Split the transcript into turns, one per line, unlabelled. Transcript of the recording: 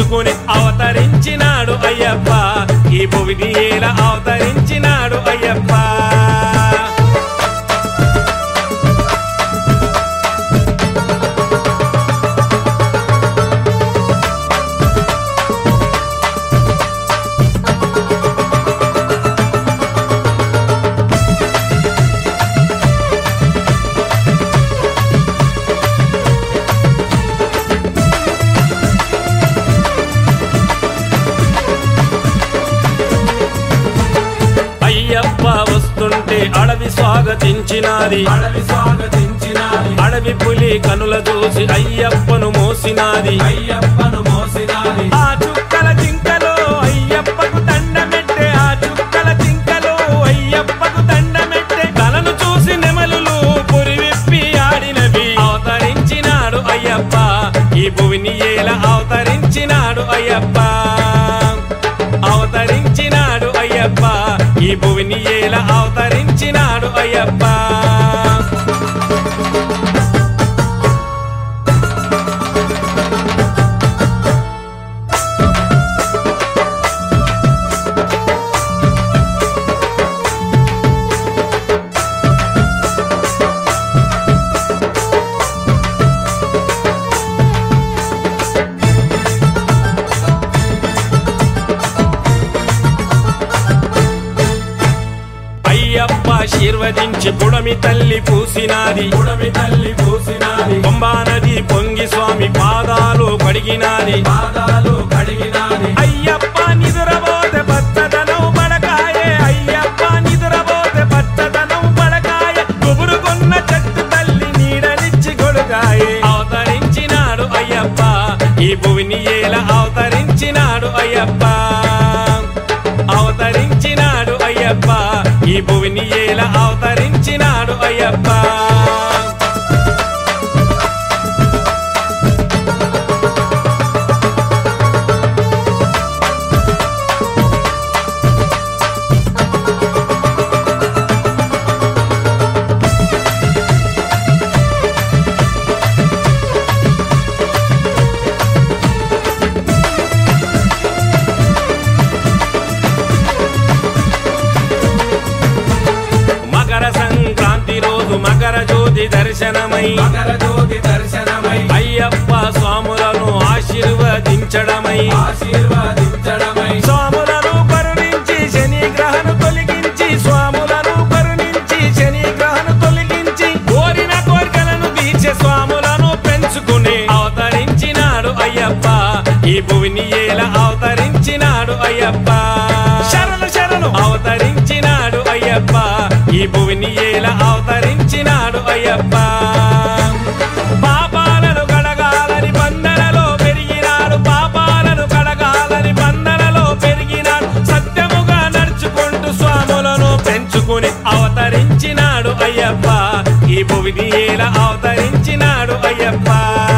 పెంచుకుని అవతరించినాడు అయ్యప్ప ఈ భువిని ఏల అవతరించినాడు అయ్యప్ప అయ్యప్ప వస్తుంటే అడవి స్వాగతించినాది
అడవి స్వాగతించినాది
అడవి పులి కనుల చూసి అయ్యప్పను మోసినాది
అయ్యప్పను మోసినాది
ఆ చుక్కల జింకలో అయ్యప్పకు దండమెట్టే ఆ చుక్కల జింకలో అయ్యప్పకు దండమెట్టే కలను చూసి నెమలులు పురివిప్పి ఆడినవి అవతరించినాడు అయ్యప్ప ఈ భువిని ఏల అవతరించినాడు అయ్యప్ప అవతరించినాడు అయ్యప్ప ఈ భువిని ఏల అవతరించినాడు అయ్యప్ప అయ్యప్ప శీర్వదించి పుడమి తల్లి పూసినాది
పుడమి తల్లి పూసినాది
పంబా నది పొంగి స్వామి పాదాలు కడిగినాది
పాదాలు కడిగినాది
అయ్యప్ప నిదురబోతే పచ్చదనం పడకాయే అయ్యప్ప నిదురబోతే పచ్చదనం పడకాయే గుబురుకున్న చెట్టు తల్లి నీడనిచ్చి గొడుగాయే అవతరించినాడు అయ్యప్ప ఈ భువిని ఏల అవతరించినాడు అయ్యప్ప అవతరించినాడు అయ్యప్ప ఈ భువిని ఏల అవతరించినాడు అయ్యప్ప మకర సంక్రాంతి రోజు మకర జ్యోతి దర్శనమై
మకర జ్యోతి దర్శనమై
అయ్యప్ప స్వాములను ఆశీర్వదించడమై
ఆశీర్వదించడమై
స్వాములను కరుణించి శని గ్రహను తొలగించి స్వాములను కరుణించి శని గ్రహను తొలగించి కోరిన కోరికలను తీర్చే స్వాములను పెంచుకుని అవతరించినాడు అయ్యప్ప ఈ భువిని ఏల అవతరించినాడు అయ్యప్ప శరణు శరణు అవతరించినాడు అయ్యప్ప ఈ భువిని ఏల అవతరించినాడు అయ్యప్ప పాపాలను కడగాలని బంధనలో పెరిగినాడు పాపాలను కడగాలని బంధనలో పెరిగినాడు సత్యముగా నడుచుకుంటూ స్వాములను పెంచుకుని అవతరించినాడు అయ్యప్ప ఈ భువిని ఏల అవతరించినాడు అయ్యప్ప